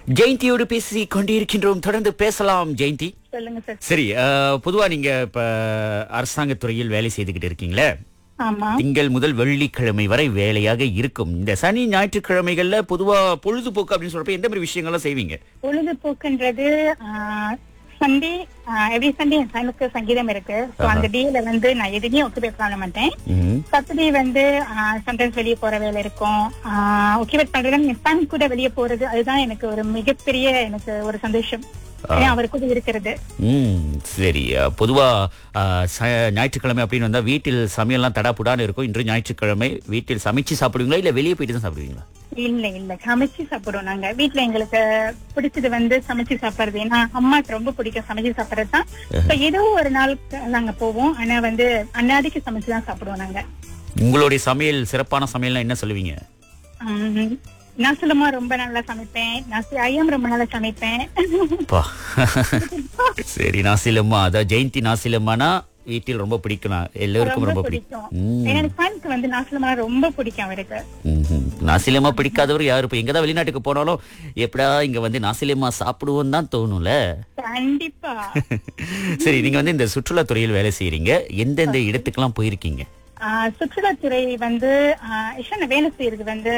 ஜெயந்தியோடு பேசி கொண்டிருக்கின்றோம் தொடர்ந்து பேசலாம் ஜெயந்தி சொல்லுங்க சார் சரி அஹ், பொதுவா நீங்க இப்ப அரசாங்கத் துறையில் வேலை செய்துகிட்டு இருக்கீங்களே ஆமா திங்கள் முதல் வெள்ளிக்கிழமை வரை வேலையாக இருக்கும் இந்த சனி ஞாயிற்றுக்கிழமைகள்ல பொதுவா பொழுதுபோக்கு அப்படின்னு சொல்றப்ப எந்த மாதிரி விஷயங்கள்லாம் செய்வீங்க பொழுதுபோக்குன்றது சண்டே எவ்ரி சண்டே என் சனுக்கு சங்கீதம் இருக்கு ஸோ அந்த டேல வந்து நான் எதுவுமே ஒக்குபேட் பண்ண மாட்டேன் ம்ஹும். சாட்டர்டே வந்து சம்டைம்ஸ் வெளியே போற வேலை இருக்கும் ஒக்குபேட் பண்றது என் சன் கூட வெளியே போறது அதுதான் எனக்கு ஒரு மிகப்பெரிய எனக்கு ஒரு சந்தோஷம் ஏன்னா அவர் கூட இருக்கிறது ம் சரி அஹ், பொதுவா அஹ், ச- ஞாயிற்றுக்கிழமை அப்படின்னு வந்தா வீட்டில் சமையல்லாம் தடாப்புடான்னு இருக்கும் இன்று ஞாயிற்றுக்கிழமை வீட்டில் சமைச்சு சாப்பிடுவீங்களா இல்ல வெளியே போயிட்டு தான் சாப்பிடுவீங்களா இல்ல இல்ல சமைச்சு சாப்பிடுவோம் நாங்க வீட்ல எங்களுக்கு பிடிச்சது வந்து சமைச்சு சாப்பிடுறது ஏன்னா அம்மாக்கு ரொம்ப பிடிக்கும் சமைச்சு சாப்பிடுறது தான் So, ஏதோ ஒரு நாள் நாங்க போவோம் ஆனா வந்து அன்னாதிக்கு சமைச்சு தான் சாப்பிடுவோம் நாங்க உங்களுடைய சமையல் சிறப்பான சமையல்னா என்ன சொல்லுவீங்க உம், நான் சொல்லுமா ரொம்ப நல்லா சமைப்பேன் நான் ஐயம் ரொம்ப நல்லா சமைப்பேன் பா சரி நாசிலம்மா அதான் ஜெயந்தி நாசிலம்மானா வீட்டில் ரொம்ப பிடிக்கும் நான் எல்லோருக்கும் ரொம்ப பிடிக்கும் ம். ஏன்னா எனக்கு fans வந்து நாசலமா ரொம்ப பிடிக்கும் அவருக்கு ம்ஹும். நாசிலம்மா பிடிக்காதவர் யாரு இப்ப எங்கதான் வெளிநாட்டுக்கு போனாலும் எப்படா இங்க வந்து நாசிலம்மா சாப்பிடுவோம் தான் தோணும்ல கண்டிப்பா சரி நீங்க வந்து இந்த சுற்றுலா துறையில் வேலை செய்யறீங்க எந்தெந்த இடத்துக்கெல்லாம் போயிருக்கீங்க ஆஹ் சுற்றுலாத்துறை வந்து ஆஹ் வேலை செய்யறது வந்து